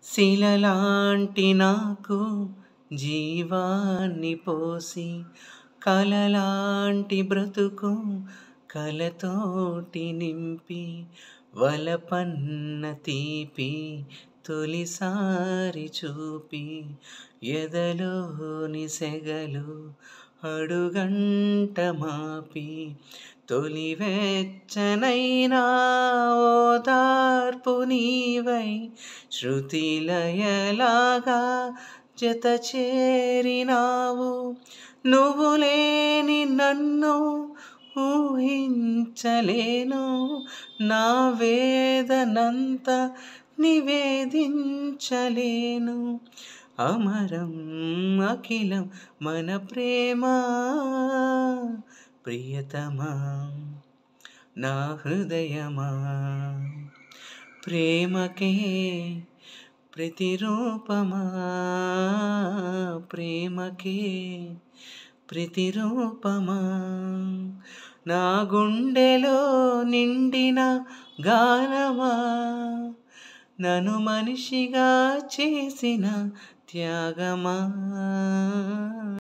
శిలలాంటి నాకు జీవాన్ని పోసి కలలాంటి బ్రతుకు కలతోటి నింపి వలపన్న తీపి తొలిసారి చూపి ఎదలోని సెగలు అడుగంట మాపి తొలి వెచ్చనైనా ఓదార్పు నీవై శృతిలయలాగా జత చేరినావు నువ్వు లేని నన్ను ఊహించలేను నా వేదనంత నివేదించలేను అమరం అఖిలం మన ప్రేమ ప్రియతమా నా హృదయమా ప్రేమకే ప్రతిరూపమా ప్రేమకే ప్రతిరూపమా నా గుండెలో నిండిన గానమా నన్ను మనిషిగా చేసిన త్యాగమా